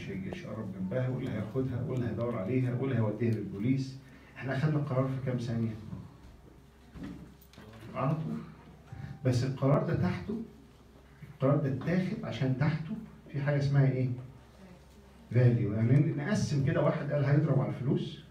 مش هيجي يقرب جنبها واللي هياخدها واللي هيدور عليها واللي هيوديها للبوليس احنا اخدنا القرار في كام ثانيه على طول بس القرار ده تحته القرار ده اتاخد عشان تحته في حاجه اسمها ايه فاليو يعني نقسم كده واحد قال هيضرب على الفلوس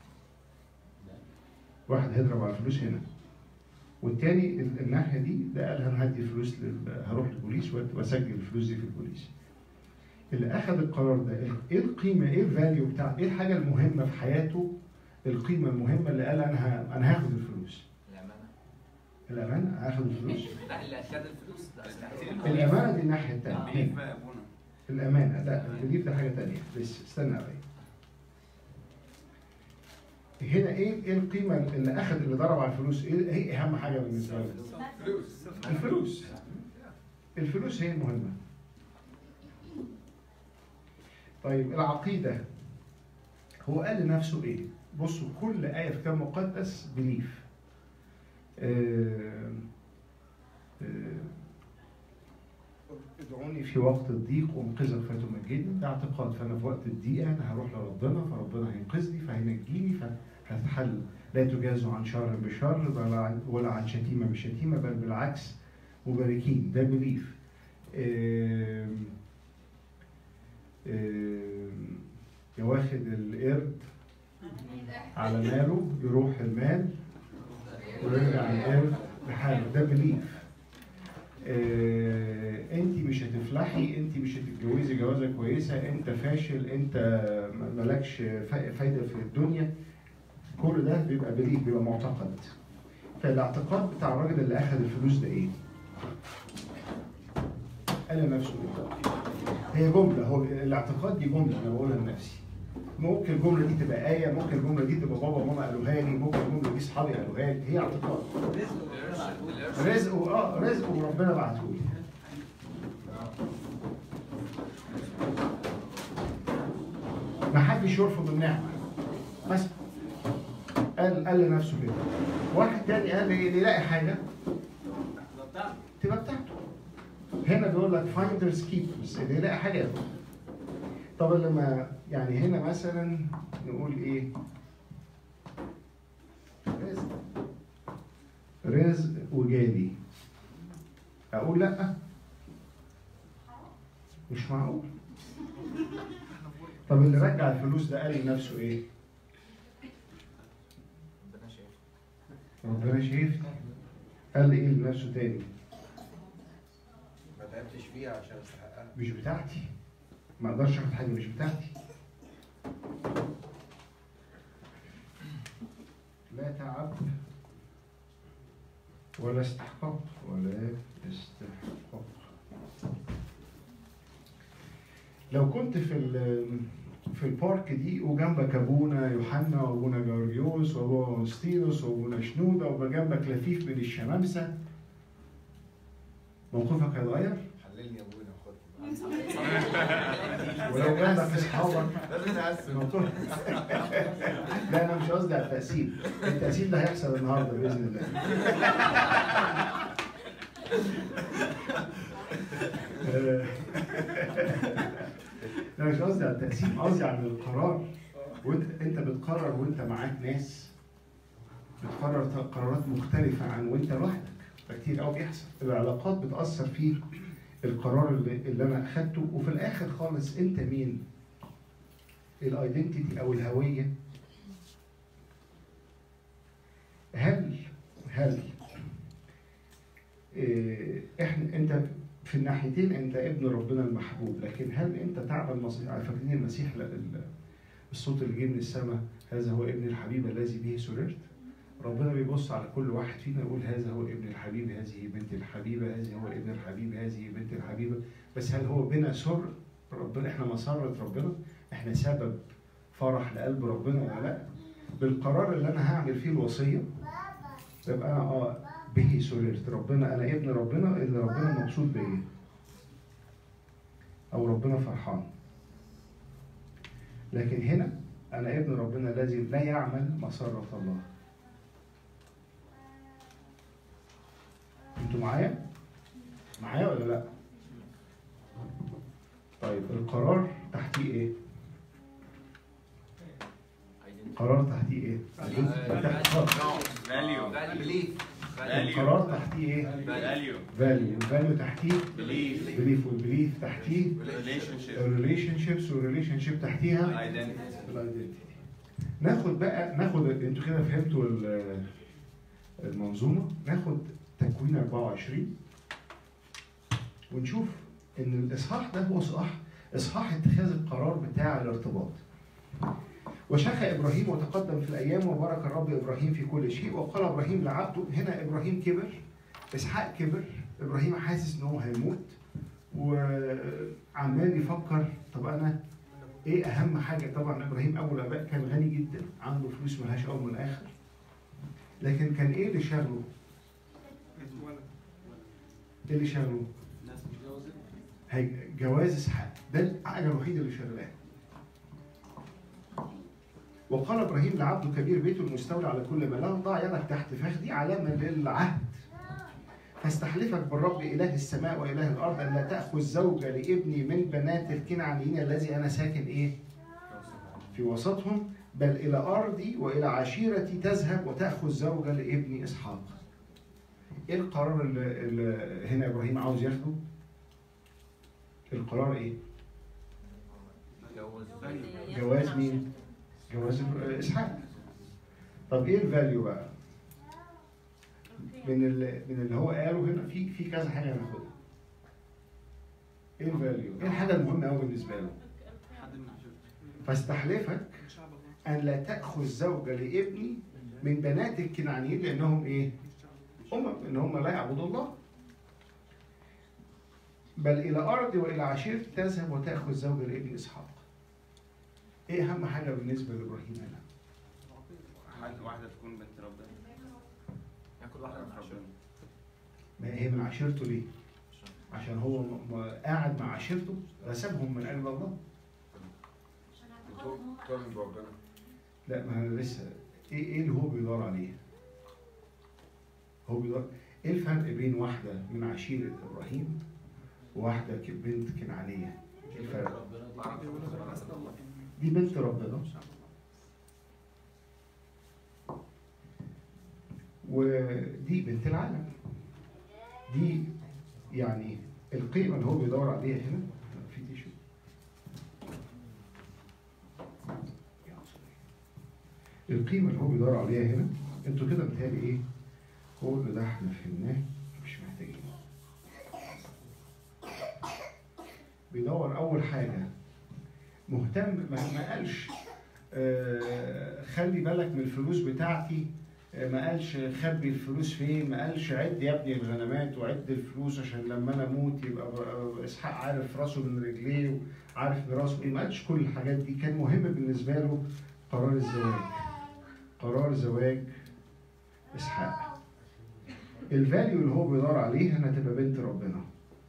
واحد هيضرب على الفلوس هنا والتاني ال- الناحيه دي ده قال انا هدي فلوس لل... هروح للبوليس وأد- واسجل الفلوس دي في البوليس اللي اخذ القرار ده ال- ايه القيمه ايه الفاليو بتاع ايه الحاجه المهمه في حياته القيمه المهمه اللي قال انا ه... انا هاخد الفلوس الامانه الامانه هاخد الفلوس لا اللي اخد الفلوس ده الامانه دي الناحيه بيليف الثانيه بقى يا ابونا الامانه لا البليف ده حاجه ثانيه لسه استنى عليا هنا ايه ايه القيمه اللي اخذ اللي ضرب على الفلوس ايه هي اهم حاجه بالنسبه له فلوس الفلوس الفلوس هي المهمة طيب العقيدة هو قال لنفسه ايه؟ بصوا كل آية في الكتاب المقدس بليف آه، آه، ادعوني في وقت الضيق انقذك فتمجدني ده اعتقاد فانا في وقت الضيق انا هروح لربنا فربنا هينقذني فهينجيني فهتحل لا تجازوا عن شر بشر ولا عن- ولا عن شتيمه بشتيمه بل بالعكس مباركين ده بليف آم، آم، واخد القرد على ماله يروح المال ويرجع القرد لحاله ده بليف انت مش هتفلحي انت مش هتتجوزي جوازه كويسه انت فاشل انت م- مالكش فا- فايده في الدنيا كل ده بيبقى بليف بيبقى معتقد فالاعتقاد بتاع الراجل اللي اخذ الفلوس ده ايه؟ قال لنفسه ايه؟ هي جمله هو الاعتقاد دي جمله انا بقولها لنفسي ممكن الجمله دي تبقى ايه ممكن الجمله دي تبقى بابا وماما قالوها لي ممكن الجمله دي اصحابي قالوها لي هي اعتقاد رزق اه رزق وربنا بعته لي ما حدش يرفض النعمه بس قال قال لنفسه كده واحد تاني قال لي اللي يلاقي حاجه تبقى بتاعته هنا بيقول لك فايندرز كيبرز اللي يلاقي حاجه ياخدها طب لما يعني هنا مثلا نقول ايه رزق رزق وجالي اقول لا مش معقول طب اللي رجع الفلوس ده قال لنفسه ايه ربنا شايف ربنا شايفني قال ايه لنفسه تاني ما تعبتش فيها عشان استحقها مش بتاعتي ما اقدرش اخد حاجه مش بتاعتي لا تعب ولا استحقاق ولا استحقاق لو كنت في ال- في البارك دي وجنبك ابونا يوحنا وابونا جورجيوس وابونا اغسطينوس وابونا شنوده وجنبك لفيف من الشمامسه موقفك هيتغير؟ حللني يا ابونا وخدني ولو جنبك اصحابك لازم نقسم الموضوع- لا انا مش قصدي على التقسيم التقسيم ده هيحصل النهارده باذن الله آه، لا مش قصدي على التقسيم قصدي على القرار وانت انت بتقرر وانت معاك ناس بتقرر قرارات مختلفه عن وانت لوحدك فكتير قوي بيحصل العلاقات بتاثر في القرار اللي, اللي انا اخدته وفي الاخر خالص انت مين الايدنتيتي او الهويه هل هل إيه، احنا انت في الناحيتين انت ابن ربنا المحبوب لكن هل انت تعمل مصير على فاكرين المسيح لا- ال- الصوت اللي جه من السماء هذا هو ابن الحبيب الذي به سررت ربنا بيبص على كل واحد فينا يقول هذا هو ابن الحبيب هذه بنت الحبيبه هذه هو ابن الحبيب هذه بنت الحبيبه بس هل هو بنا سر ربنا احنا مسرة ربنا احنا سبب فرح لقلب ربنا ولا لا بالقرار اللي انا هعمل فيه الوصيه يبقى انا اه به سررت ربنا انا ابن ربنا اللي ربنا مبسوط بيا او ربنا فرحان لكن هنا انا ابن ربنا الذي لا يعمل مسرة الله انتوا معايا معايا ولا لا طيب القرار تحتيه ايه؟ قرار تحتيه ايه؟ تحت خط. فاليو بليف القرار تحتيه ايه؟ فاليو فاليو الفاليو تحتيه بليف بليف والبليف تحتيه ريليشن شيب الريليشن شيبس والريليشن شيب تحتيها ايدنتيتي الايدنتيتي ناخد بقى ناخد انتوا كده فهمتوا ال- المنظومه ناخد تكوين 24 ونشوف ان الاصحاح ده هو اصحاح اصحاح اتخاذ القرار بتاع الارتباط وشخ ابراهيم وتقدم في الايام وبارك الرب ابراهيم في كل شيء وقال ابراهيم لعبده هنا ابراهيم كبر اسحاق كبر ابراهيم حاسس ان هو هيموت وعمال يفكر طب انا ايه اهم حاجه طبعا ابراهيم ابو الاباء كان غني جدا عنده فلوس ملهاش اول من اخر لكن كان ايه اللي شغله؟ ايه اللي شغله؟ هي- جواز اسحاق ده الحاجه الوحيده اللي شغلاه وقال ابراهيم لعبده كبير بيته المستولى على كل ما له ضع يدك تحت فخذي علامه للعهد فاستحلفك بالرب اله السماء واله الارض ان لا تاخذ زوجه لابني من بنات الكنعانيين الذي انا ساكن ايه؟ في وسطهم بل الى ارضي والى عشيرتي تذهب وتاخذ زوجه لابني اسحاق. ايه القرار اللي, اللي هنا ابراهيم عاوز ياخده؟ القرار ايه؟ جواز مين؟ جواز إبر- اسحاق. طب ايه الفاليو بقى؟ من اللي من اللي هو قاله هنا في في كذا حاجه هناخدها. ايه الفاليو؟ ايه الحاجه المهمه قوي بالنسبه له؟ فاستحلفك ان لا تاخذ زوجه لابني من بنات الكنعانيين لانهم ايه؟ امم ان هم لا يعبدوا الله. بل الى ارضي والى عشيرتي تذهب وتاخذ زوجه لابن اسحاق. ايه اهم حاجه بالنسبه لابراهيم هنا؟ واحد- واحدة تكون بنت ربنا ياكل واحده من عشرة ما هي من عشيرته ليه؟ عشان هو م- م- قاعد مع عشيرته رسمهم من اجل الله. تؤمن بربنا لا ما انا لسه ايه ايه اللي هو بيدور عليه؟ هو بيدور ايه الفرق بين واحده من عشيره ابراهيم وواحده ك- بنت كنعانيه؟ ايه الفرق؟ دي بنت ربنا ودي بنت العالم دي يعني القيمه اللي هو بيدور عليها هنا في تيشو القيمه اللي هو بيدور عليها هنا انتوا كده متهيألي ايه كل ده احنا فهمناه مش محتاجين بيدور اول حاجه مهتم ما ما قالش آه، خلي بالك من الفلوس بتاعتي آه، ما قالش خبي الفلوس فين ما قالش عد يا ابني الغنمات وعد الفلوس عشان لما انا اموت يبقى ب- اسحاق عارف راسه من رجليه وعارف راسه ايه ما قالش كل الحاجات دي كان مهم بالنسبه له قرار الزواج قرار زواج اسحاق الفاليو اللي هو بيدور عليه انها تبقى بنت ربنا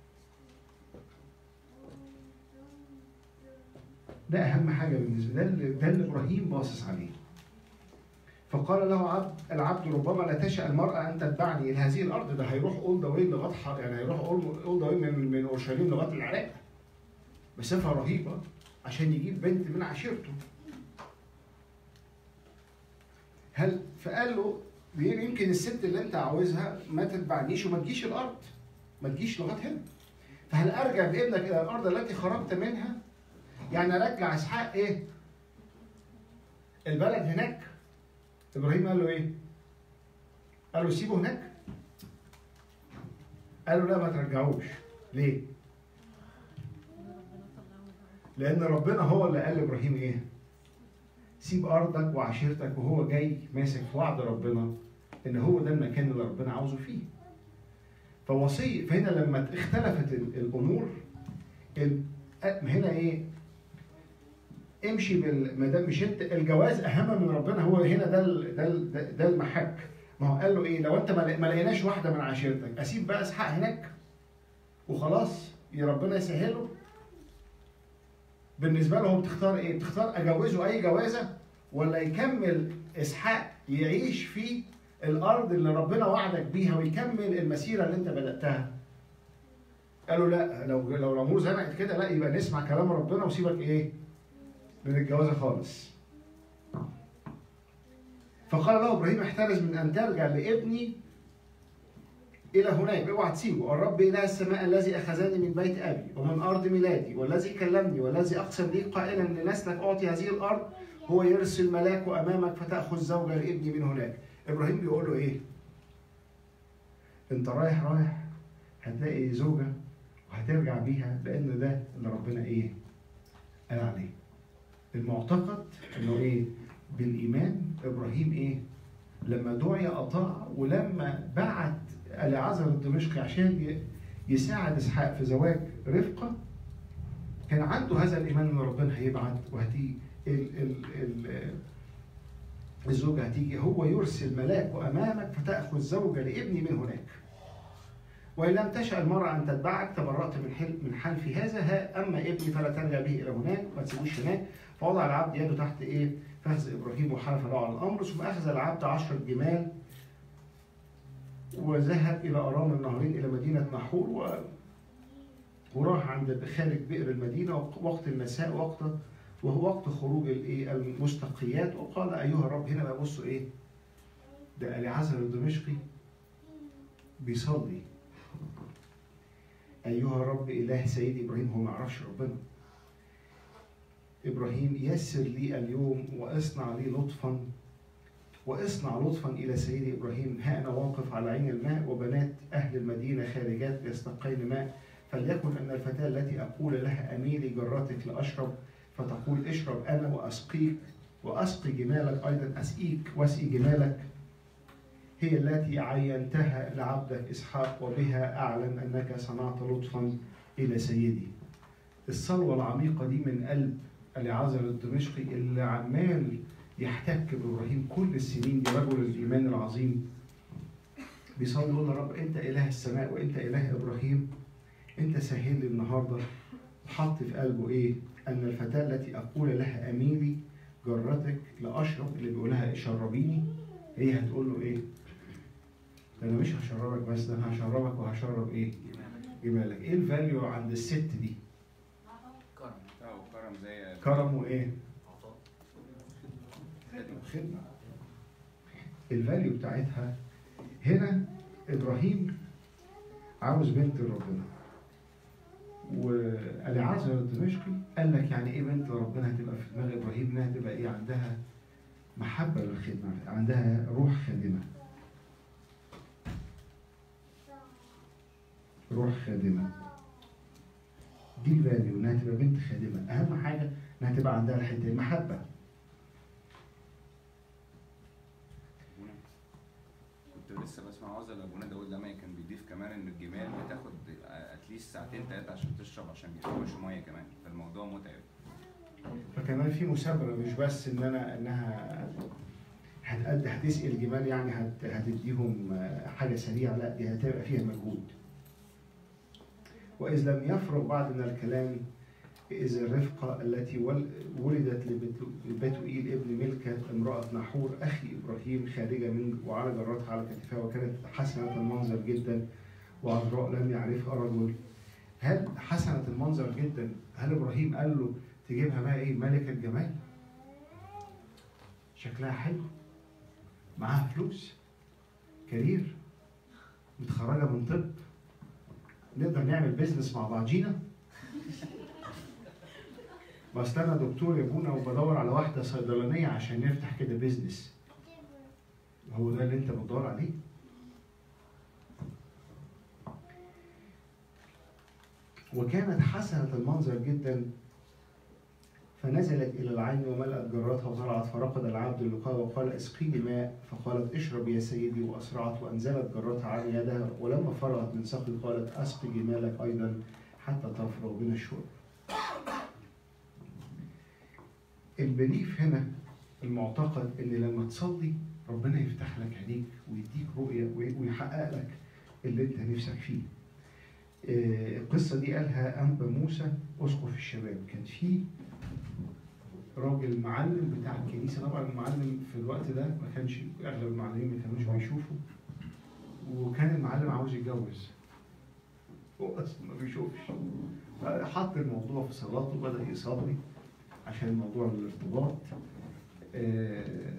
ده اهم حاجه بالنسبه ده اللي ده اللي ابراهيم باصص عليه فقال له عبد العبد ربما لا تشاء المراه ان تتبعني الى هذه الارض ده هيروح اول ذا واي لغايه ح- يعني هيروح اول ذا واي من من اورشليم لغايه العراق مسافه رهيبه عشان يجيب بنت من عشيرته هل فقال له يمكن الست اللي انت عاوزها ما تتبعنيش وما تجيش الارض ما تجيش لغايه هنا فهل ارجع بابنك الى الارض التي خرجت منها يعني ارجع اسحاق ايه البلد هناك ابراهيم قال له ايه قال له سيبه هناك قال له لا ما ترجعوش ليه لان ربنا هو اللي قال لابراهيم ايه سيب ارضك وعشيرتك وهو جاي ماسك في وعد ربنا ان هو ده المكان اللي ربنا عاوزه فيه فوصي فهنا لما اختلفت ال- الامور ال- هنا ايه امشي بال ما دام مش انت الجواز اهم من ربنا هو هنا ده ال- ده ال- ده- ده المحك ما هو قال له ايه لو انت ما لق- ما لقيناش واحده من عشيرتك اسيب بقى اسحاق هناك وخلاص يا ربنا يسهله بالنسبه له هو بتختار ايه؟ بتختار اجوزه اي جوازه ولا يكمل اسحاق يعيش في الارض اللي ربنا وعدك بيها ويكمل المسيره اللي انت بداتها. قالوا لا لو لو الامور زنقت كده لا يبقى نسمع كلام ربنا وسيبك ايه من الجوازه خالص فقال له ابراهيم احترز من ان ترجع لابني الى هناك اوعى تسيبه الرب اله السماء الذي اخذني من بيت ابي ومن ارض ميلادي والذي كلمني والذي اقسم لي قائلا لنسلك اعطي هذه الارض هو يرسل ملاكه امامك فتاخذ زوجه لابني من هناك ابراهيم بيقول له ايه انت رايح رايح هتلاقي زوجه وهترجع بيها لان ده اللي ربنا ايه قال عليه المعتقد انه ايه بالايمان ابراهيم ايه لما دعي اطاع ولما بعت العازر الدمشقي عشان ي- يساعد اسحاق في زواج رفقه كان عنده هذا الايمان ان ربنا هيبعت وهتيجي ال ال ال الزوجه هتيجي هو يرسل ملاكه امامك فتاخذ زوجه لابني من هناك وإن لم تشأ المرأة أن تتبعك تبرأت من حل من حلف هذا ها أما ابني فلا ترجع به إلى هناك ما تسيبوش هناك فوضع العبد يده تحت إيه فخذ إبراهيم وحلف له على الأمر ثم أخذ العبد عشرة جمال وذهب إلى أرام النهرين إلى مدينة نحور و... وراح عند خارج بئر المدينة وقت المساء وقت وهو وقت خروج الإيه المستقيات وقال أيها الرب هنا بقى بصوا إيه ده العزر الدمشقي بيصلي أيها الرب إله سيدي إبراهيم هو ما يعرفش ربنا إبراهيم يسر لي اليوم وأصنع لي لطفا واصنع لطفا إلى سيدي إبراهيم ها أنا واقف على عين الماء وبنات أهل المدينة خارجات يستقين ماء فليكن أن الفتاة التي أقول لها أميلي جرتك لأشرب فتقول اشرب أنا وأسقيك وأسقي جمالك أيضا أسقيك وأسقي جمالك هي التي عينتها لعبدك إسحاق وبها أعلم أنك صنعت لطفا إلى سيدي الصلوة العميقة دي من قلب العازر الدمشقي اللي عمال يحتك بإبراهيم كل السنين دي رجل الإيمان العظيم بيصلي يقول يا رب أنت إله السماء وأنت إله إبراهيم أنت سهل لي النهاردة حط في قلبه إيه؟ أن الفتاة التي أقول لها أميلي جرتك لأشرب اللي بيقولها شربيني هي هتقول له إيه؟ ده انا مش هشربك بس ده انا هشربك وهشرب ايه؟ جمالك. ايه الفاليو عند الست دي؟ كرم اه وكرم زي كرم وايه؟ عطاء خدمة. الفاليو بتاعتها هنا ابراهيم عاوز بنت لربنا. والعازر الدمشقي قال لك يعني ايه بنت لربنا هتبقى في دماغ ابراهيم انها تبقى ايه عندها محبه للخدمه عندها روح خادمه روح خادمه دي الفاليو انها تبقى بنت خادمه اهم حاجه انها تبقى عندها الحته المحبه ابونا كنت لسه بسمع عزل ابونا داود لما كان بيضيف كمان ان الجمال بتاخد اتليست ساعتين ثلاثه عشان تشرب عشان بيحوشوا ميه كمان فالموضوع متعب فكمان في مثابره مش بس ان انا انها هتقد هتسقي الجمال يعني هت هتديهم حاجه سريعه لا دي هتبقى فيها مجهود واذ لم يفرغ بعد من الكلام إذ الرفقة التي ول- ولدت لبتو- لبتوئيل ابن ملكة امرأة نحور أخي إبراهيم خارجة من وعلى جراتها على كتفها وكانت حسنة المنظر جدا وعذراء لم يعرفها رجل هل حسنة المنظر جدا هل إبراهيم قال له تجيبها بقى إيه ملكة جمال شكلها حلو معاها فلوس كارير متخرجة من طب نقدر نعمل بيزنس مع بعضينا بس انا دكتور يا ابونا وبدور على واحده صيدلانيه عشان نفتح كده بيزنس هو ده اللي انت بتدور عليه وكانت حسنة المنظر جدا فنزلت إلى العين وملأت جراتها وطلعت فرقد العبد اللقاء وقال اسقيني ماء فقالت اشرب يا سيدي وأسرعت وأنزلت جراتها عن يدها ولما فرغت من سقي قالت أسقي جمالك أيضا حتى تفرغ من الشرب البليف هنا المعتقد ان لما تصلي ربنا يفتح لك عينيك ويديك رؤيه وي- ويحقق لك اللي انت نفسك فيه. آه، القصه دي قالها انبا موسى اسقف الشباب كان في راجل معلم بتاع الكنيسه طبعا المعلم في الوقت ده ما كانش اغلب المعلمين ما كانوش بيشوفوا وكان المعلم عاوز يتجوز هو اصلا ما بيشوفش حط الموضوع في صلاته وبدا يصلي عشان موضوع الارتباط آه،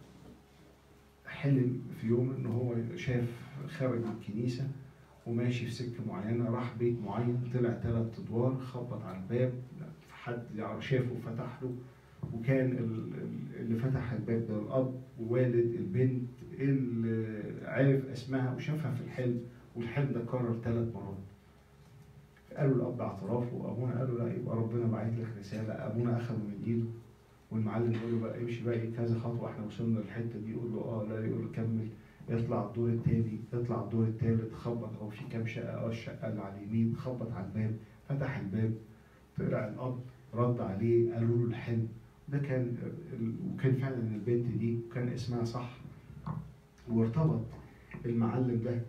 حلم في يوم ان هو شاف خارج من الكنيسه وماشي في سكه معينه راح بيت معين طلع ثلاث ادوار خبط على الباب حد شافه فتح له وكان ال- ال- اللي فتح الباب ده الاب ووالد البنت اللي عرف اسمها وشافها في الحلم والحلم ده اتكرر ثلاث مرات قالوا الاب اعتراف وابونا قالوا لا يبقى ربنا باعت لك رساله ابونا اخذه من ايده والمعلم يقول له بقى امشي بقى ايه كذا خطوه احنا وصلنا للحته دي يقول له اه لا يقول له كمل يطلع الدور التاني يطلع الدور التالت خبط هو في كام شقه اه الشقه اللي على اليمين خبط على الباب فتح الباب طلع الاب رد عليه قالوا له الحلم ده كان ال- وكان فعلا البنت دي كان اسمها صح وارتبط المعلم ده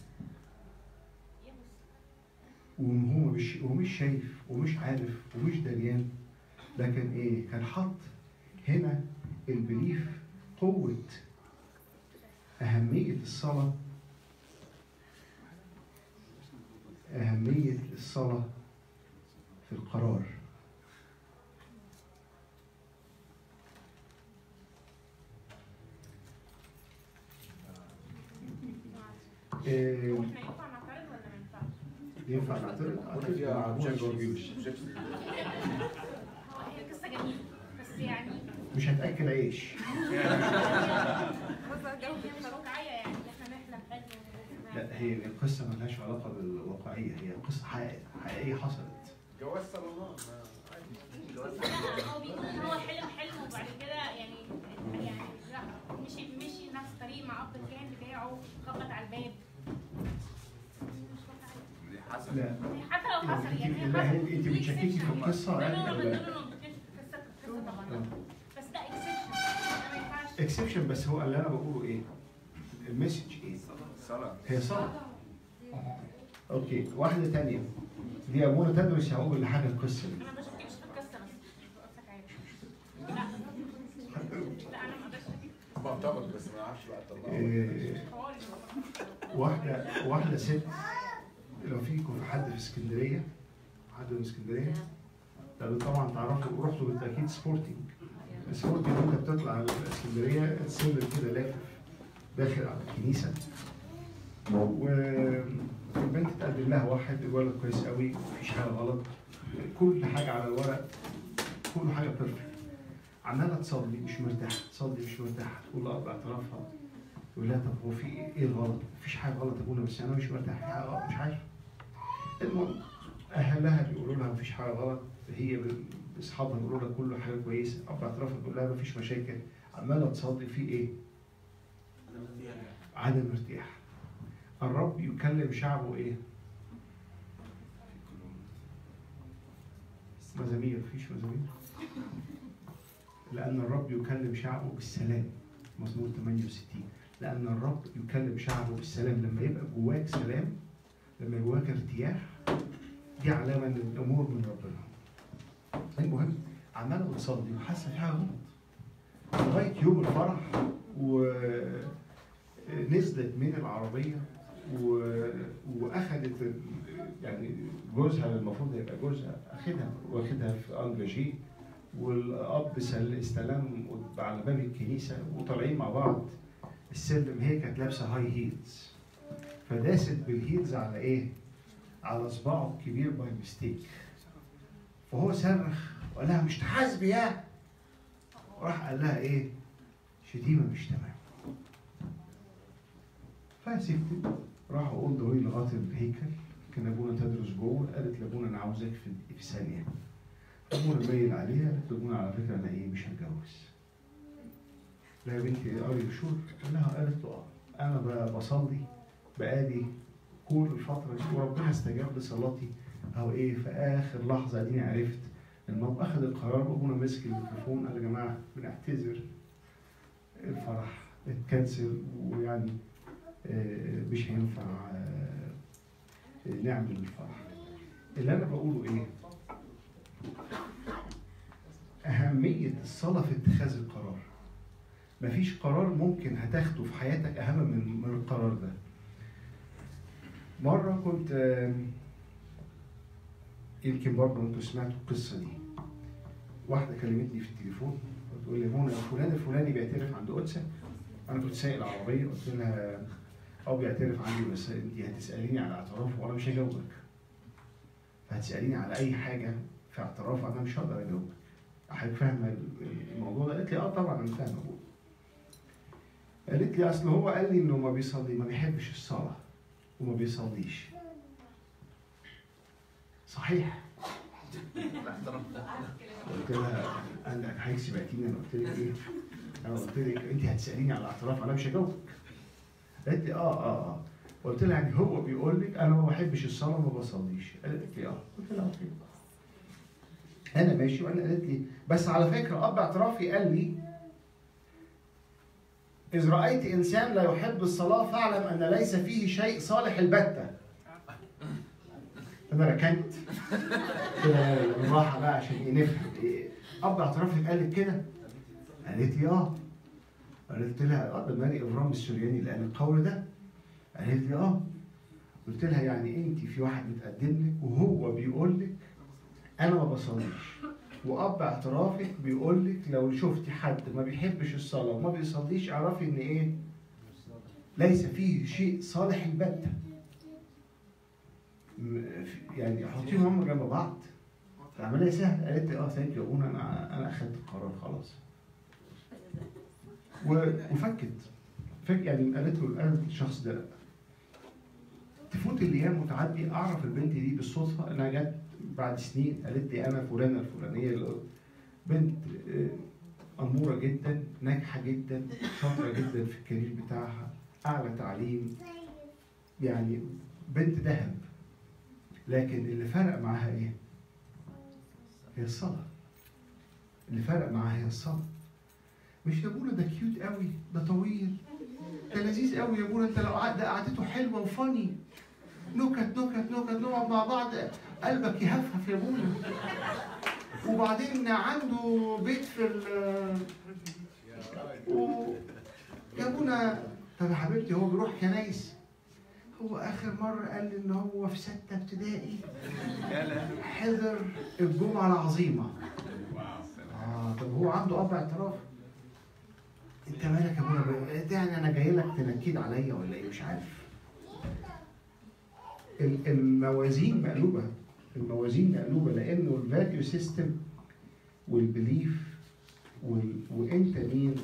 وهو مش هو مش شايف ومش عارف ومش دريان لكن ايه كان حط هنا البليف قوة أهمية الصلاة أهمية الصلاة في القرار إيه، واحنا ينفع نعترض ولا ما ينفعش؟ ينفع نعترض؟ أعترض فيها على أبونا جورجيوس هو هي قصه جميله بس يعني مش هتأكل عيش قصه جميله مش واقعيه يعني إن احنا نحلم حلم لا هي القصة ملهاش علاقة بالواقعية هي قصة حقيقية حقيقية حصلت جواز صالونات ما عادي هو بيقول ان هو حلم حلم وبعد كده يعني يعني لا مشي مشي نفس الطريق مع اب الكاهن بتاعه خبط على الباب مش واقعية. دي حسب لا حتى لو حصل يعني هي لا، حصل. انت- انت دي بتشككي في exception. القصة لا يعني لا لا ولا- لا لا ما بتكلمش في القصه القصه طبعا بس ده اكسبشن ده ما ينفعش اكسبشن بس هو اللي انا بقوله ايه؟ المسج ايه؟ صلاة هي صلاة اوكي واحدة تانية دي ابونا تدرس هقول اللي حاجة القصة دي انا ما بشككش في القصه بس مش بقولك عادي لا لا انا ما بشكك مرتبط بس ما اعرفش بقى اطلعه إيه، حواري واحدة واحدة ست لو فيكم في حد في اسكندرية حد من اسكندرية لو طبعا تعرفوا رحتوا بالتأكيد سبورتنج سبورتنج انت بتطلع على اسكندرية السلم كده لافف داخل على الكنيسة والبنت تقدم لها واحد الولد كويس قوي مفيش حاجة غلط كل حاجة على الورق كل حاجة بيرفكت عمالة تصلي مش مرتاحة تصلي مش مرتاحة تقول لأب اعترافها يقول لها طب هو في ايه إيه الغلط؟ مفيش حاجه غلط يا ابونا بس انا مش مرتاح في حاجه غلط مش عارف. المهم اهلها بيقولوا لها مفيش حاجه غلط هي ب- اصحابها بيقولوا لها كل حاجه كويسه اب اعترافها بيقول لها مفيش مشاكل عماله تصلي في ايه؟ عدم ارتياح. الرب يكلم شعبه ايه؟ مزامير مفيش مزامير لأن الرب يكلم شعبه بالسلام مزمور 68 لأن الرب يكلم شعبه بالسلام لما يبقى جواك سلام لما جواك ارتياح دي علامة إن الأمور من ربنا المهم عمالة بتصلي وحاسة في حاجة غلط لغاية يوم الفرح ونزلت من العربية و... وأخدت ال- يعني جوزها المفروض يبقى جوزها أخدها واخدها في أنجاجي والأب سل- استلم على باب الكنيسة وطالعين مع بعض السلم هي كانت لابسة هاي هيلز فداست بالهيلز على إيه؟ على صباعه الكبير باي ميستيك فهو صرخ وقال لها مش تحاسبي يا وراح قال لها ايه شتيمه مش تمام فسكتت راحوا اوضه لغايه الهيكل كان ابونا تدرس جوه قالت لابونا انا عاوزك في في ثانيه ابونا مايل عليها قالت لابونا على فكره انا ايه مش هتجوز لا يا بنتي ار يو شور قال لها قالت له اه انا ب- بصلي بقالي كل الفتره دي وربنا استجاب لصلاتي او ايه في اخر لحظه اديني عرفت الموت اخذ القرار وابونا مسك الميكروفون قال يا جماعه بنعتذر الفرح اتكنسل ويعني آه، مش هينفع آه، آه، نعمل الفرح اللي انا بقوله ايه اهميه الصلاه في اتخاذ القرار مفيش قرار ممكن هتاخده في حياتك اهم من من القرار ده مره كنت آم، يمكن برضه انتوا سمعتوا القصه دي واحده كلمتني في التليفون بتقول لي منى فلان الفلاني بيعترف عند قدسه انا كنت سايق العربيه قلت لها اه بيعترف عندي بس انت هتساليني على اعترافه وانا مش هجاوبك فهتساليني على اي حاجه في اعتراف انا مش هقدر اجاوبك حضرتك فاهمه الموضوع ده قالت لي اه طبعا انا فاهمه أبوه. قالت لي اصل هو قال لي انه ما بيصلي ما بيحبش الصلاه وما بيصليش صحيح قلت لها انا حضرتك سمعتيني انا قلت لك ايه؟ انا قلت لك انت هتساليني على الاعتراف انا مش هجاوبك قالت لي اه اه اه قلت لها يعني هو بيقول لك انا ما بحبش الصلاه وما بصليش قالت لي اه قلت لها اوكي انا ماشي وانا قالت لي بس على فكره اب اعترافي قال لي إذ رأيت إنسان لا يحب الصلاة فاعلم أن ليس فيه شيء صالح البتة. أنا ركنت كده بالراحة بقى عشان إيه نفهم إيه أب اعترافك قال لك كده؟ قالت لي آه. قالت لها آه ده ماري إبرام السورياني اللي قال القول ده؟ قالت لي آه. قلت لها يعني أنت في واحد متقدم لك وهو بيقول لك أنا ما بصليش. واب اعترافك بيقول لك لو شفتي حد ما بيحبش الصلاه وما بيصليش اعرفي ان ايه؟ ليس فيه شيء صالح البتة. م- في- يعني حطيهم هم جنب بعض العمليه سهله قالت لي اه ثانك يو انا انا اخدت القرار خلاص. و- وفكت فك يعني قالت له قالت الشخص ده لا. تفوت الايام وتعدي اعرف البنت دي بالصدفه انها جت بعد سنين قالت لي انا فلانه الفلانيه اللي بنت آه، اموره جدا ناجحه جدا شاطره جدا في الكارير بتاعها اعلى تعليم يعني بنت ذهب لكن اللي فرق معاها ايه؟ هي الصلاه اللي فرق معاها هي الصلاه مش يا ابونا ده كيوت قوي ده طويل ده لذيذ قوي يا ابونا انت لو قعد- ده قعدته حلوه وفاني نكت نكت نكت نقعد مع بعض قلبك يهفهف يا ابونا وبعدين عنده بيت في ال و... يا ابونا طب يا حبيبتي هو بيروح كنايس هو اخر مره قال لي ان هو في سته ابتدائي لا لا حضر الجمعه العظيمه اه طب هو عنده اب اعتراف انت مالك يا ابونا ب- ده يعني انا جاي لك تنكد عليا ولا ايه مش عارف ال- الموازين مقلوبه الموازين مقلوبه لانه الفاليو سيستم والبليف وال... وانت مين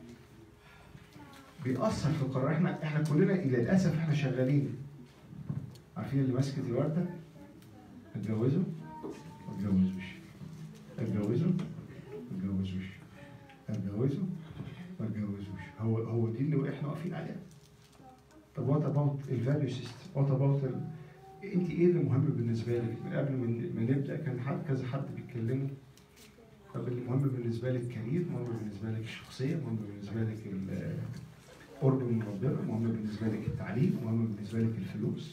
بيأثر في القرار احنا احنا كلنا للاسف احنا شغالين عارفين اللي ماسكه الورده اتجوزوا ما اتجوزوش اتجوزوا ما اتجوزوش اتجوزوا ما اتجوزوش هو هو دي اللي احنا واقفين عليها طب وات اباوت الفاليو سيستم وات اباوت انت ايه اللي مهم بالنسبه لك من قبل ما ما نبدا كان حد كذا حد بيتكلموا طب اللي مهم بالنسبه لك كارير مهم بالنسبه لك الشخصيه مهم بالنسبه لك ال- قرب من ربنا مهم بالنسبه لك التعليم مهم بالنسبه لك الفلوس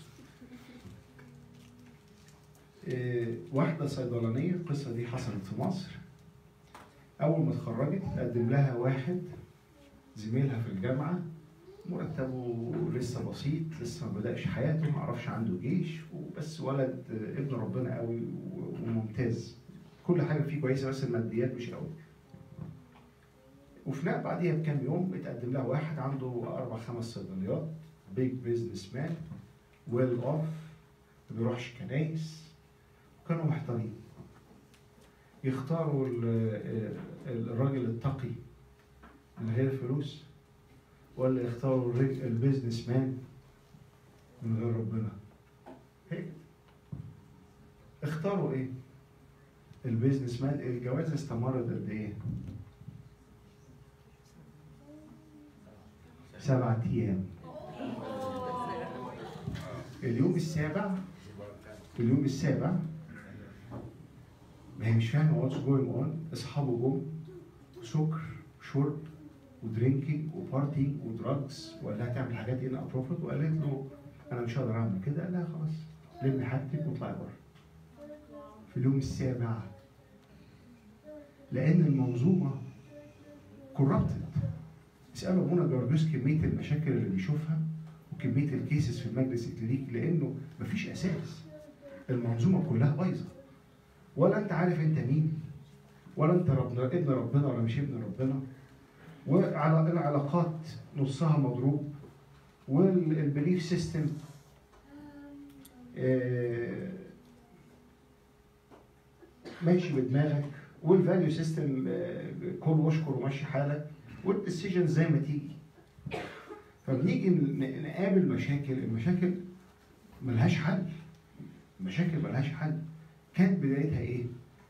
إيه، واحدة صيدلانية القصة دي حصلت في مصر أول ما اتخرجت قدم لها واحد زميلها في الجامعة مرتبه لسه بسيط لسه ما بدأش حياته ما اعرفش عنده جيش وبس ولد آه، ابن ربنا قوي و- وممتاز كل حاجة فيه كويسة بس الماديات مش قوي وفي نفس بعديها بكام يوم اتقدم لها واحد عنده أربع خمس صيدليات بيج بيزنس مان ويل اوف ما بيروحش كنايس كانوا محتارين يختاروا ال- ال- الراجل التقي من غير فلوس ولا يختاروا الرج- البيزنس مان من غير ربنا هيك اختاروا ايه البيزنس مان الجواز استمرت قد ايه سبعة ايام اليوم السابع اليوم السابع ما هي مش فاهمه واتس جوينج اون اصحابه جم سكر شرب ودرينكينج وبارتينج ودراجز وقال لها تعمل حاجات ان ابروفيت وقالت له انا مش هقدر اعمل كده قال لها خلاص لمي حاجتك واطلعي بره في اليوم السابع لان المنظومه كوربتد اسالوا ابونا جورجوس كميه المشاكل اللي بيشوفها وكميه الكيسز في المجلس الكلينيكي لانه مفيش اساس المنظومه كلها بايظه ولا انت عارف انت مين ولا انت ربنا ابن ربنا ولا مش ابن ربنا وعلى العلاقات نصها مضروب والبليف سيستم ماشي بدماغك والفاليو سيستم كل واشكر ومشي حالك والديسيجن زي ما تيجي فبنيجي ن- نقابل مشاكل المشاكل ملهاش حل المشاكل ملهاش حل كانت بدايتها ايه؟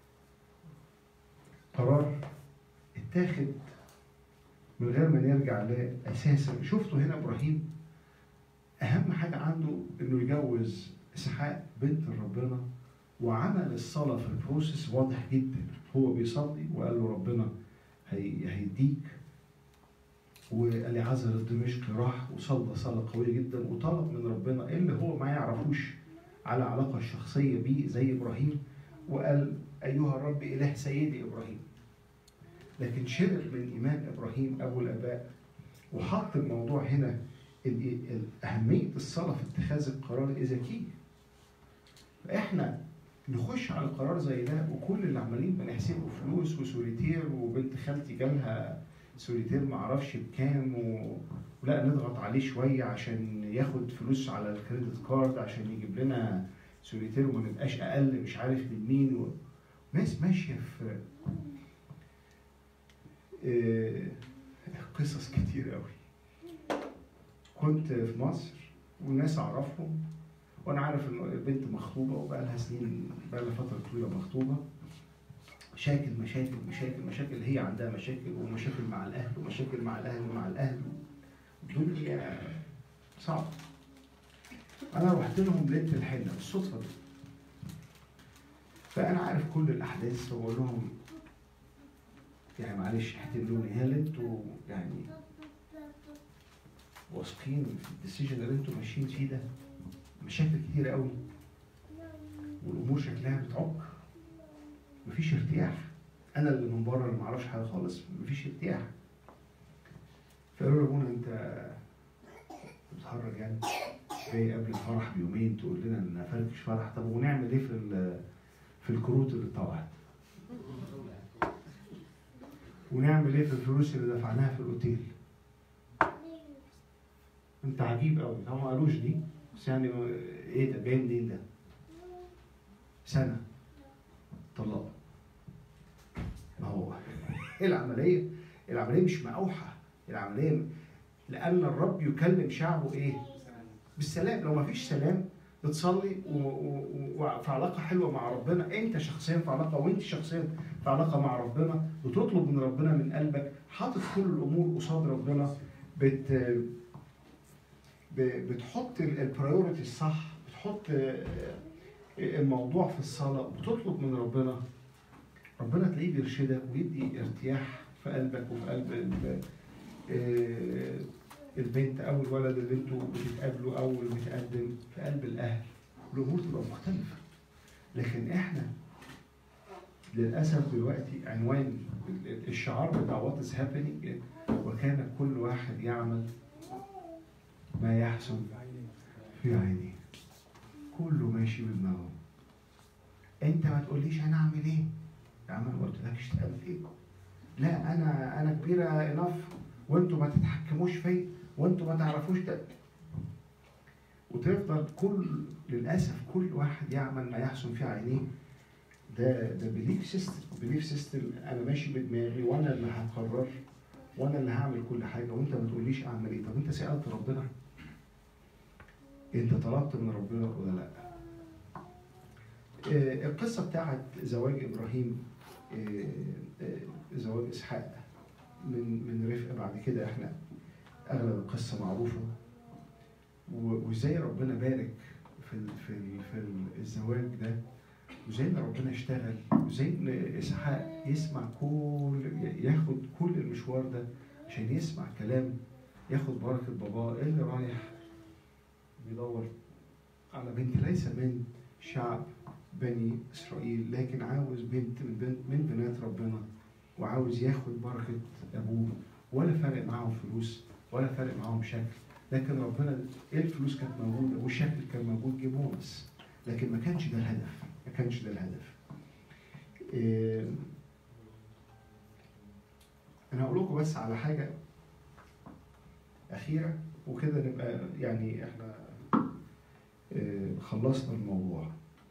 قرار اتاخد من غير ما نرجع له اساسا شفتوا هنا ابراهيم اهم حاجه عنده انه يجوز اسحاق بنت ربنا وعمل الصلاه في البروسيس واضح جدا هو بيصلي وقال له ربنا هي هيديك واليعزر الدمشقي راح وصلى صلاه قويه جدا وطلب من ربنا اللي هو ما يعرفوش على علاقه شخصيه بيه زي ابراهيم وقال ايها الرب اله سيدي ابراهيم لكن شرب من ايمان ابراهيم ابو الاباء وحط الموضوع هنا ال- ال- اهميه الصلاه في اتخاذ القرار اذا كي فاحنا نخش على قرار زي ده وكل اللي عمالين بنحسبه فلوس وسوليتير وبنت خالتي جالها سوليتير معرفش بكام و... ولا نضغط عليه شويه عشان ياخد فلوس على الكريدت كارد عشان يجيب لنا سوليتير وما نبقاش اقل مش عارف من مين و... ناس ماشيه في آه، قصص كتير قوي كنت في مصر والناس اعرفهم وانا عارف ان البنت مخطوبه وبقى لها سنين بقى لها فتره طويله مخطوبه مشاكل مشاكل مشاكل مشاكل هي عندها مشاكل ومشاكل مع الاهل ومشاكل مع الاهل ومع الاهل الدنيا صعبه انا رحت لهم ليله الحنه بالصدفه دي فانا عارف كل الاحداث فبقول لهم يعني معلش احتملوني هل انتوا يعني واثقين في الديسيجن اللي انتوا ماشيين فيه ده مشاكل كتير قوي والامور شكلها بتعك مفيش ارتياح انا اللي من بره اللي معرفش حاجه خالص مفيش ارتياح فقالوا لي ابونا انت بتتخرج يعني جاي قبل الفرح بيومين تقول لنا ان فركش فرح طب ونعمل ايه في ال- في الكروت اللي اتطبعت ونعمل ايه في الفلوس اللي دفعناها في الاوتيل انت عجيب قوي هم ما قالوش دي بس يعني ايه ده جاي منين ده سنه طلاق ما هو ايه العمليه العمليه مش مقاوحه العمليه لان الرب يكلم شعبه ايه بالسلام لو ما فيش سلام بتصلي و- و- وفي علاقه حلوه مع ربنا انت شخصيا في علاقه وانت شخصيا في علاقه مع ربنا بتطلب من ربنا من قلبك حاطط كل الامور قصاد ربنا بت ب- بتحط البرايورتي الصح بتحط آه، الموضوع في الصلاه بتطلب من ربنا ربنا تلاقيه بيرشدك ويدي ارتياح في قلبك وفي قلب ال- آه، البنت او الولد اللي انتوا بتتقابلوا او اللي بتقدم في قلب الاهل الامور تبقى مختلفه لكن احنا للاسف دلوقتي عنوان ال- الشعار بتاع وات از هابينج وكان كل واحد يعمل ما يحسن في عينيه كله ماشي بدماغه انت ما تقوليش انا اعمل ايه يا عم انا ما قلتلكش تعمل ايه لا انا انا كبيره انف وانتوا ما تتحكموش فيا وانتوا ما تعرفوش ده وتفضل كل للاسف كل واحد يعمل ما يحسن في عينيه ده ده بليف سيستم بليف سيستم انا ماشي بدماغي وانا اللي هقرر وانا اللي هعمل كل حاجه وانت ما تقوليش اعمل ايه طب انت سالت ربنا انت طلبت من ربنا ولا لا آه، القصه بتاعت زواج ابراهيم آه، آه، زواج اسحاق من من رفقه بعد كده احنا اغلب القصه معروفه و- وازاي ربنا بارك في ال في ال في ال- الزواج ده وازاي ان ربنا اشتغل وازاي ان اسحاق يسمع كل ياخد كل المشوار ده عشان يسمع كلام ياخد بركه باباه اللي رايح بيدور على بنت ليس من شعب بني اسرائيل لكن عاوز بنت من بنت من بنات ربنا وعاوز ياخد بركه ابوه ولا فارق معاهم فلوس ولا فارق معاهم شكل لكن ربنا ايه الفلوس كانت موجوده والشكل كان موجود جه بونص لكن ما كانش ده الهدف ما كانش ده الهدف إيه، انا هقول لكم بس على حاجه اخيره وكده نبقى يعني احنا إيه، خلصنا الموضوع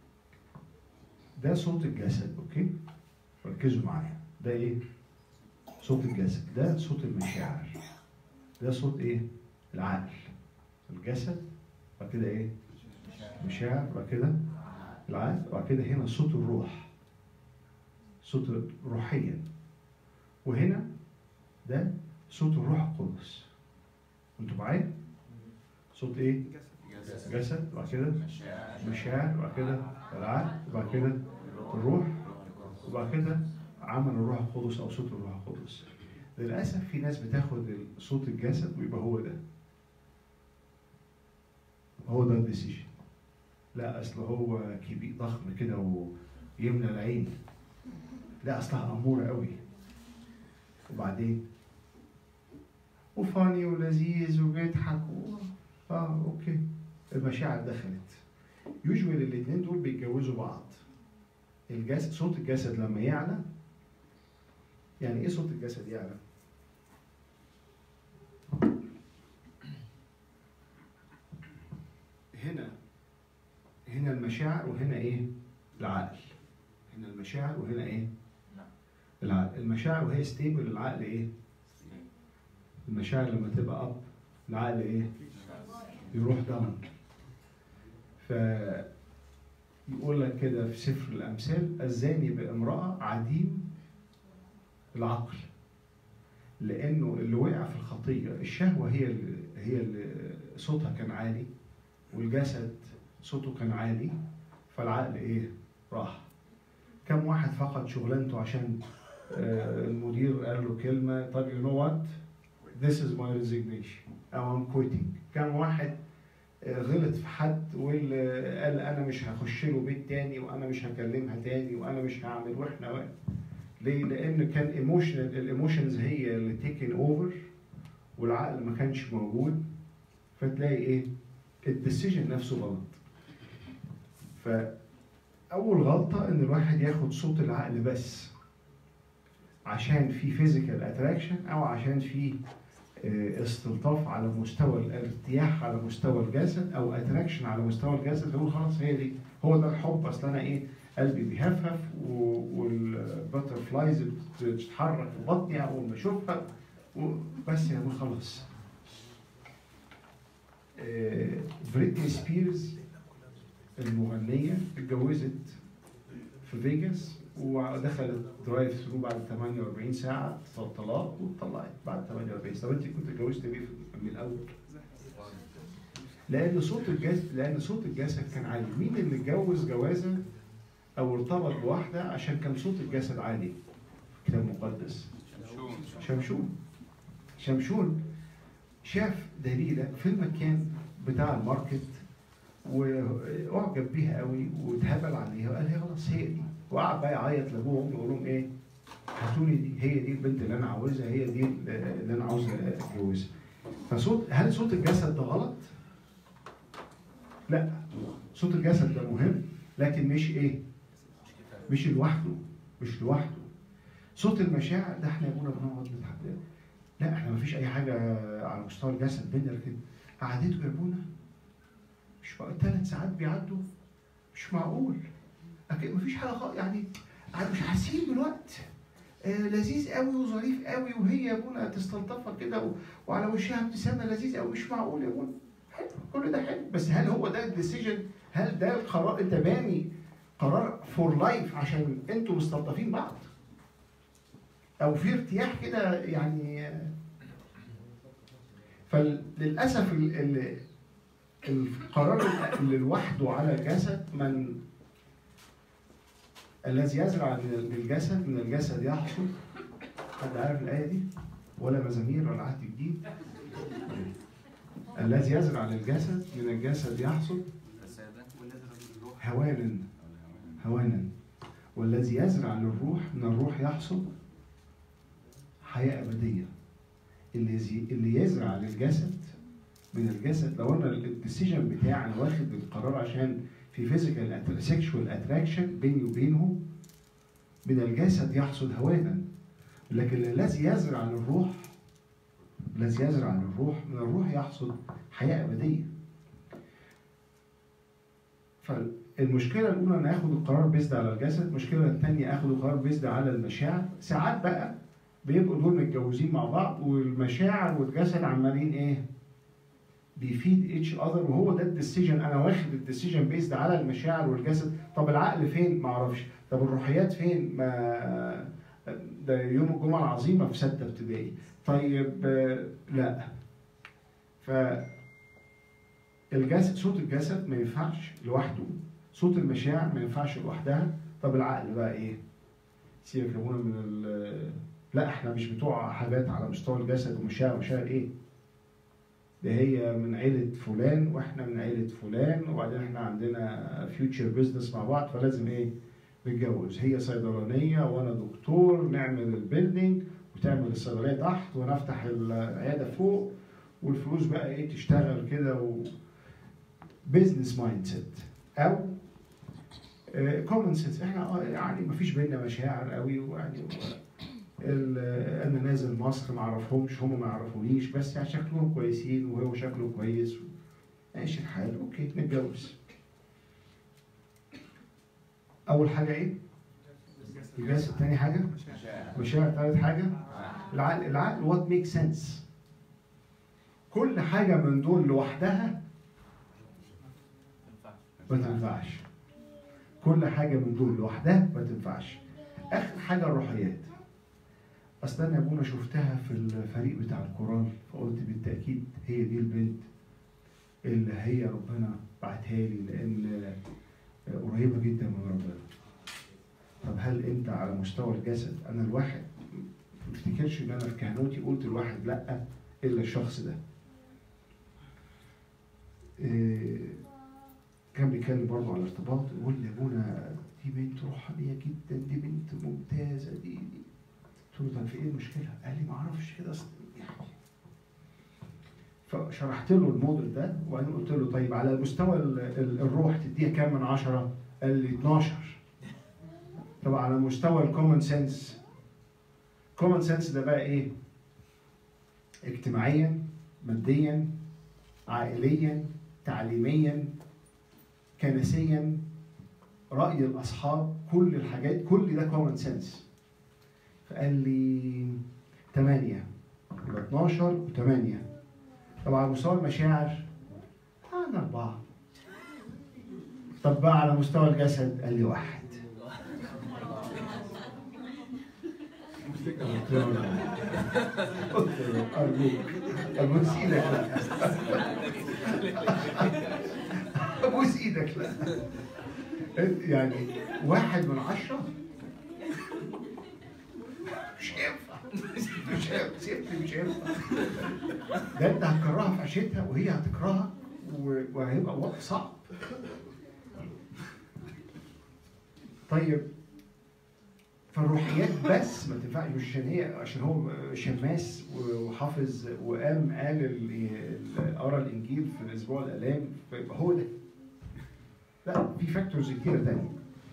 ده صوت الجسد اوكي ركزوا معايا ده ايه صوت الجسد ده صوت المشاعر ده صوت ايه العقل الجسد بعد كده ايه مشاعر بعد كده العقل بعد كده هنا صوت الروح صوت روحيا وهنا ده صوت الروح القدس انتوا معايا صوت ايه جسد وبعد كده مشاعر وبعد كده العقل وبعد كده الروح وبعد كده عمل الروح القدس او صوت الروح القدس للاسف في ناس بتاخد صوت الجسد ويبقى هو ده هو ده الديسيجن لا اصل هو كبير ضخم كده ويملى العين لا اصلها اموره قوي وبعدين وفاني ولذيذ وبيضحك و... اه اوكي المشاعر دخلت يوجوال الاثنين دول بيتجوزوا بعض الجسد صوت الجسد لما يعلى يعني ايه صوت الجسد يعلى؟ هنا هنا المشاعر وهنا ايه؟ العقل هنا المشاعر وهنا ايه؟ العقل المشاعر وهي ستيبل العقل ايه؟ المشاعر لما تبقى اب العقل ايه؟ يروح داون ف يقول لك كده في سفر الامثال الزاني بامراه عديم العقل لانه اللي وقع في الخطيه الشهوه هي اللي هي اللي صوتها كان عالي والجسد صوته كان عالي فالعقل ايه راح كم واحد فقد شغلانته عشان آه، المدير قال له كلمه طب يو نو وات this is my resignation او I'm quitting كم واحد آه، غلط في حد واللي قال انا مش هخش له بيت تاني وانا مش هكلمها تاني وانا مش هعمل واحنا واحنا ليه؟ لان كان ايموشنال الايموشنز هي اللي تيكن اوفر والعقل ما كانش موجود فتلاقي ايه؟ الديسيجن نفسه غلط. فاول غلطه ان الواحد ياخد صوت العقل بس عشان في فيزيكال اتراكشن او عشان في آه، استلطاف على مستوى الارتياح على مستوى الجسد او اتراكشن على مستوى الجسد يقول خلاص هي دي هو ده الحب اصل انا ايه قلبي بيهفهف والبتر فلايز بتتحرك في بطني اول ما اشوفها بس يا ابوي خلاص آه، بريتني سبيرز المغنية اتجوزت في فيجاس ودخلت درايف ثرو بعد 48 ساعة طلاق واتطلقت بعد 48 طب انت كنت اتجوزت ليه من الأول؟ لأن صوت الجسد لأن صوت الجسد كان عالي، مين اللي اتجوز جوازة أو ارتبط بواحدة عشان كان صوت الجسد عالي؟ كتاب مقدس شمشون شمشون شمشون شاف دليلة في المكان بتاع الماركت واعجب بيها قوي واتهبل عليها وقال هي خلاص هي دي وقعد بقى يعيط لابوه وامه يقول لهم ايه هاتوا لي دي هي دي البنت اللي انا عاوزها هي دي اللي انا عاوز اتجوزها فصوت هل صوت الجسد ده غلط؟ لا صوت الجسد ده مهم لكن مش ايه؟ مش لوحده مش لوحده صوت المشاعر ده احنا يا ابونا بنقعد نضحك لا احنا ما فيش اي حاجه على مستوى الجسد بينا لكن قعدته يا ابونا مش معقول ثلاث ساعات بيعدوا مش معقول أكيد ما فيش حاجه خالص يعني قاعد مش حاسين بالوقت آه لذيذ قوي وظريف قوي وهي يا ابونا تستلطفها كده و- وعلى وشها ابتسامه لذيذ قوي مش معقول يا ابونا حلو كل ده حلو بس هل هو ده الديسيجن هل ده القرار انت باني قرار فور لايف عشان انتوا مستلطفين بعض او في ارتياح كده يعني فللاسف ال- ال- القرار اللي لوحده على الجسد من الذي يزرع بالجسد من الجسد يحصد حد عارف الآية دي؟ ولا مزامير ولا عهد جديد؟ الذي يزرع للجسد من الجسد يحصد فسادا هوانا هوانا والذي يزرع للروح من الروح يحصد حياة أبدية اللي اللي يزرع للجسد من الجسد لو انا الديسيجن بتاعي انا واخد القرار عشان في فيزيكال سيكشوال اتراكشن بيني وبينه من الجسد يحصد هوانا لكن الذي يزرع للروح الذي يزرع للروح من الروح يحصد حياة أبدية فالمشكلة الأولى أن آخد القرار بيزد على الجسد المشكلة الثانية آخد القرار بيزد على المشاعر ساعات بقى بيبقوا دول متجوزين مع بعض والمشاعر والجسد عمالين إيه بيفيد اتش اذر وهو ده الديسيجن انا واخد الديسيجن بيزد على المشاعر والجسد طب العقل فين ما اعرفش طب الروحيات فين ما ده يوم الجمعه العظيمه في سته ابتدائي طيب آه، لا ف الجسد صوت الجسد ما ينفعش لوحده صوت المشاعر ما ينفعش لوحدها طب العقل بقى ايه سيبك يا ابونا من ال- لا احنا مش بتوع حاجات على مستوى الجسد ومشاعر مشاعر ايه ده هي من عيلة فلان واحنا من عيلة فلان وبعدين احنا عندنا فيوتشر بزنس مع بعض فلازم ايه نتجوز هي صيدلانية وانا دكتور نعمل البيلدينج وتعمل الصيدلية تحت وانا افتح العيادة فوق والفلوس بقى ايه تشتغل كده و بزنس مايند سيت او كومن سنس احنا آه يعني مفيش بينا مشاعر قوي ويعني ال- انا نازل مصر ما اعرفهمش هم ما يعرفونيش بس يعني شكلهم كويسين وهو شكله كويس ماشي الحال اوكي نتجوز اول حاجه ايه الجسد تاني حاجه مشاعر مشاعر تالت حاجه العقل العقل وات ميك سنس كل حاجه من دول لوحدها ما تنفعش كل حاجه من دول لوحدها ما تنفعش اخر حاجه الروحيات اصل انا يا ابونا شفتها في الفريق بتاع الكورال فقلت بالتاكيد هي دي البنت اللي هي ربنا بعتها لي لان قريبه جدا من ربنا طب هل انت على مستوى الجسد انا الواحد ما تفتكرش ان انا في كهنوتي قلت الواحد لا الا الشخص ده إيه، كان بيتكلم برضه على الارتباط يقول لي يا ابونا دي بنت روحانيه جدا دي بنت ممتازه دي, دي. قلت له طب في ايه المشكله؟ قال لي ما اعرفش كده اصل يعني فشرحت له الموديل ده وبعدين قلت له طيب على المستوى ال- ال- الروح تديها كام من عشرة؟ قال لي 12 طب على مستوى الكومن سنس كومن سنس ده بقى ايه؟ اجتماعيا ماديا عائليا تعليميا كنسيا رأي الأصحاب كل الحاجات كل ده كومن سنس فقال لي 8 يبقى 12 و8 طب على مستوى المشاعر أنا أربعة طب بقى على مستوى الجسد قال لي واحد قلت له لا. قلت له أرجوك أبوس إيدك لا أبوس إيدك لا يعني واحد من عشرة مش هينفع مش هينفع سيبني مش هينفع ده انت هتكرهها في عيشتها وهي هتكرهك و- وهيبقى وقت صعب طيب فالروحيات بس ما تنفعش مش عشان هي عشان هو شماس وحافظ وقام قال ال- ال- قرا الانجيل في الاسبوع الالام فيبقى هو ده لا في فاكتورز كتيره تانية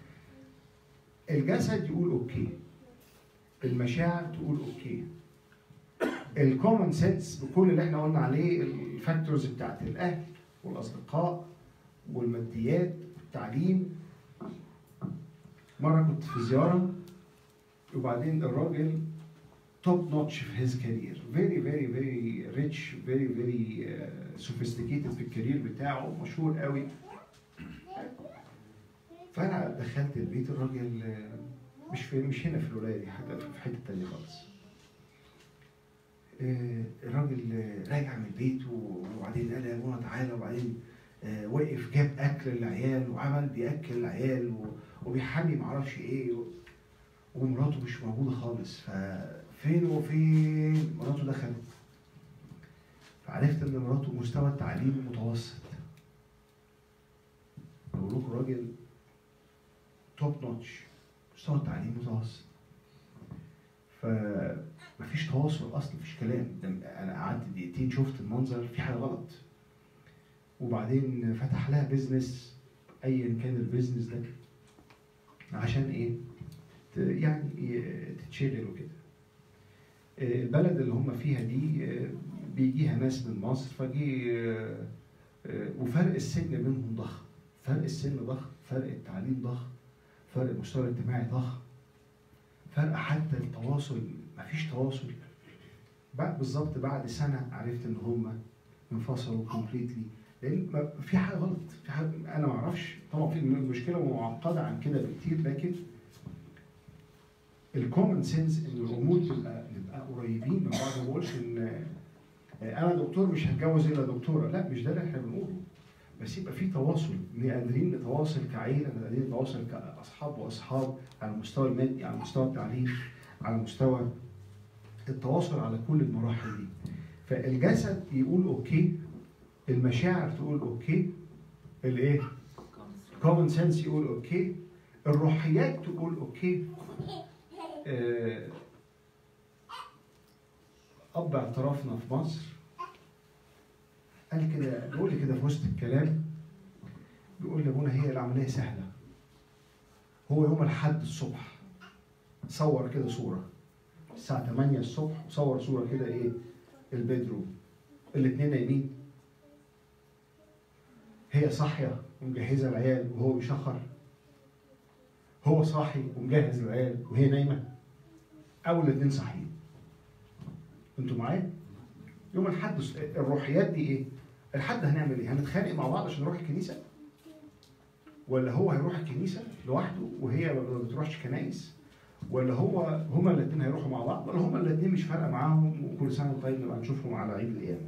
الجسد يقول اوكي المشاعر تقول اوكي الكومن سنس بكل اللي احنا قلنا عليه الفاكتورز بتاعت الاهل والاصدقاء والماديات والتعليم مره كنت في زياره وبعدين الراجل توب نوتش في هيز كارير فيري فيري فيري ريتش فيري فيري سوفيستيكيتد في الكارير بتاعه مشهور قوي فانا دخلت البيت الراجل آه، مش في مش هنا في الولايه دي حاجه في حته تانيه خالص آه، الراجل آه، راجع من البيت و- وبعدين قال يا ماما تعالى وبعدين آه، وقف جاب اكل للعيال وعمل بياكل العيال و- وبيحمي معرفش ايه و- ومراته مش موجوده خالص ففين وفين مراته دخلت فعرفت ان مراته مستوى التعليم متوسط بقول لكم راجل توب نوتش مستوى التعليم متوسط فمفيش تواصل اصلا مفيش كلام ده انا قعدت دقيقتين شفت المنظر في حاجه غلط وبعدين فتح لها بيزنس ايا كان البيزنس ده عشان ايه يعني ي- تتشغل وكده آه، البلد اللي هم فيها دي آه، بيجيها ناس من مصر فجي آه، آه، وفرق السن بينهم ضخم فرق السن ضخم فرق التعليم ضخم فرق المستوى الاجتماعي ضخم فرق حتى التواصل مفيش تواصل بعد بالظبط بعد سنه عرفت ان هم انفصلوا كومبليتلي لان ما- في حاجه غلط في حاجه انا ما اعرفش طبعا في المشكله معقده عن كده بكتير لكن الكومن سنس ان الامور تبقى نبقى قريبين من بعض ما بقولش ان آه، انا دكتور مش هتجوز الا دكتوره لا مش ده اللي احنا بنقوله بس يبقى في تواصل إن قادرين نتواصل كعيله قادرين نتواصل كاصحاب واصحاب على المستوى المادي على مستوى التعليم على مستوى التواصل على كل المراحل دي فالجسد يقول اوكي المشاعر تقول اوكي الايه كومن سنس يقول اوكي الروحيات تقول اوكي آه، اب اعترافنا في مصر قال كده بيقول لي كده في وسط الكلام بيقول لي ابونا هي العمليه سهله هو يوم الاحد الصبح صور كده صوره الساعه 8 الصبح صور صوره كده ايه البيدروم الاثنين نايمين هي صاحيه ومجهزه العيال وهو بيشخر هو صاحي ومجهز العيال وهي نايمه او الاثنين صاحيين انتوا معايا يوم الحد الروحيات دي ايه الحد هنعمل ايه هنتخانق مع بعض عشان نروح الكنيسه ولا هو هيروح الكنيسه لوحده وهي ما بتروحش كنايس ولا هو هما الاثنين هيروحوا مع بعض ولا هما الاثنين مش فارقه معاهم وكل سنه وانتم طيب نبقى نشوفهم على عيد القيامه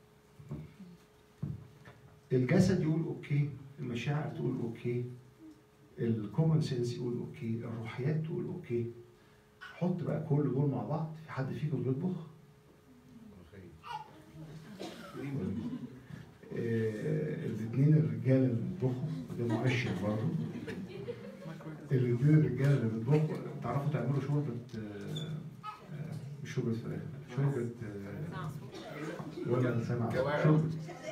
الجسد يقول اوكي المشاعر تقول اوكي الكومن سنس يقول اوكي الروحيات تقول اوكي حط بقى كل دول مع بعض في حد فيكم بيطبخ آه، الاثنين الرجاله اللي بيطبخوا ده مؤشر برضه الاثنين الرجاله اللي بيطبخوا تعرفوا تعملوا شوربه آه، آه، مش شوربه فراخ شوربه آه، ولا لسان عصفور. كوارع. شوربه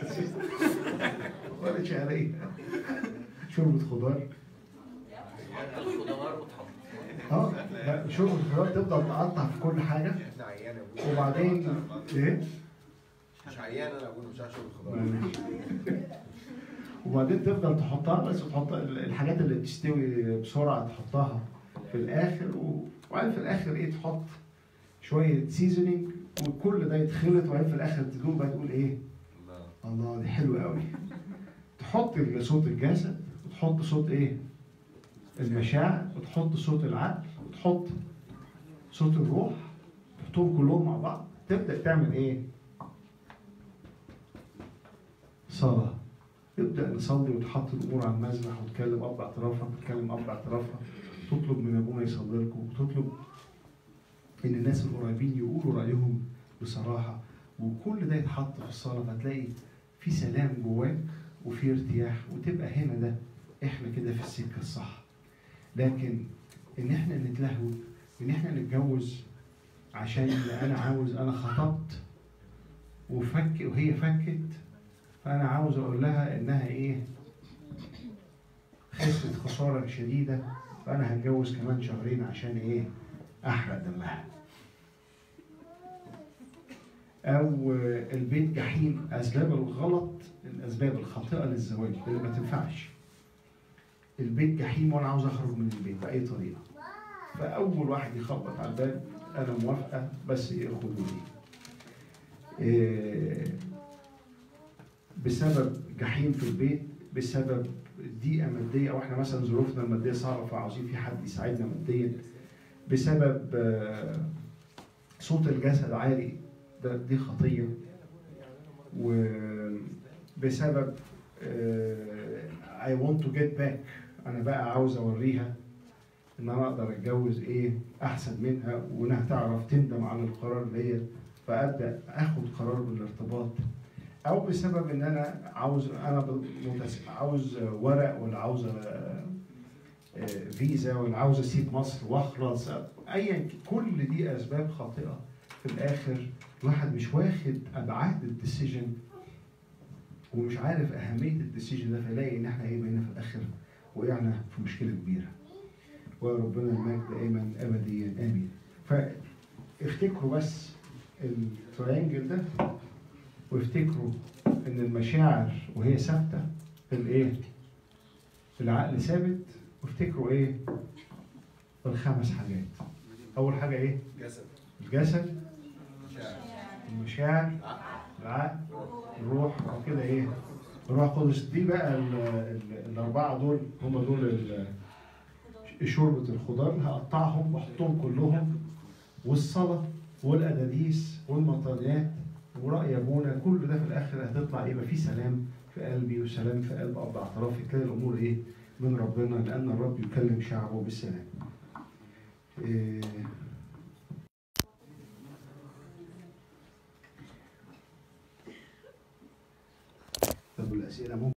ولا شعريه شوربه خضار الخضار وتحط اه لا شوربه الخضار تفضل تقطع في كل حاجه احنا عيان يا ابونا وبعدين ايه مش عيان انا يا ابونا مش عارف شرب الخضار وبعدين تفضل تحطها بس تحط الحاجات اللي بتستوي بسرعه تحطها في الاخر و- وبعدين في الاخر ايه تحط شويه سيزونينج وكل ده يتخلط وبعدين في الاخر تدوق بقى تقول ايه الله الله دي حلوه قوي تحط صوت الجسد وتحط صوت ايه المشاعر وتحط صوت العقل وتحط صوت الروح تحطهم كلهم مع بعض تبدا تعمل ايه صلاه نبدا نصلي وتحط الامور على المذبح وتكلم اب اعترافها وتكلم اب اعترافها تطلب من ابونا يصلي لكم وتطلب ان الناس القريبين يقولوا رايهم بصراحه وكل ده يتحط في الصلاه فتلاقي في سلام جواك وفي ارتياح وتبقى هنا ده احنا كده في السكه الصح لكن ان احنا نتلهو ان احنا نتجوز عشان انا عاوز انا خطبت وفك وهي فكت فانا عاوز اقول لها انها ايه خسرت خساره شديده فانا هتجوز كمان شهرين عشان ايه احرق دمها او البيت جحيم اسباب الغلط الاسباب الخاطئه للزواج اللي ما تنفعش البيت جحيم وانا عاوز اخرج من البيت باي طريقه فاول واحد يخبط على الباب انا موافقه بس خدوني إيه بسبب جحيم في البيت بسبب ضيقه ماديه او احنا مثلا ظروفنا الماديه صعبه فعاوزين في حد يساعدنا ماديا بسبب آه، صوت الجسد عالي ده دي خطيه وبسبب آه، I want to get back انا بقى عاوز اوريها ان انا اقدر اتجوز ايه احسن منها وانها تعرف تندم على القرار اللي هي فابدا اخد قرار بالارتباط او بسبب ان انا عاوز انا ب- متس- عاوز ورق ولا عاوز آه، آه، فيزا ولا عاوز اسيب مصر واخلص ايا ك- كل دي اسباب خاطئه في الاخر الواحد مش واخد ابعاد الديسيجن ومش عارف اهميه الديسيجن ده فيلاقي ان احنا ايه بقينا في الاخر وقعنا في مشكله كبيره وربنا المجد دائما ابديا امين فافتكروا بس الترينجل ده وافتكروا ان المشاعر وهي ثابته الايه العقل ثابت وافتكروا ايه الخمس حاجات اول حاجه ايه جسد الجسد مشاعر المشاعر العقل الروح وكده ايه الروح القدس دي بقى ال ال الاربعه دول هم دول ال- شوربه الخضار اللي هقطعهم واحطهم كلهم والصلاه والاداديس والمطانيات ورأي ابونا كل ده في الاخر هتطلع يبقى في سلام في قلبي وسلام في قلب اب اعترافي تلاقي الامور ايه من ربنا لان الرب يكلم شعبه بالسلام. إيه طب الاسئله ممكن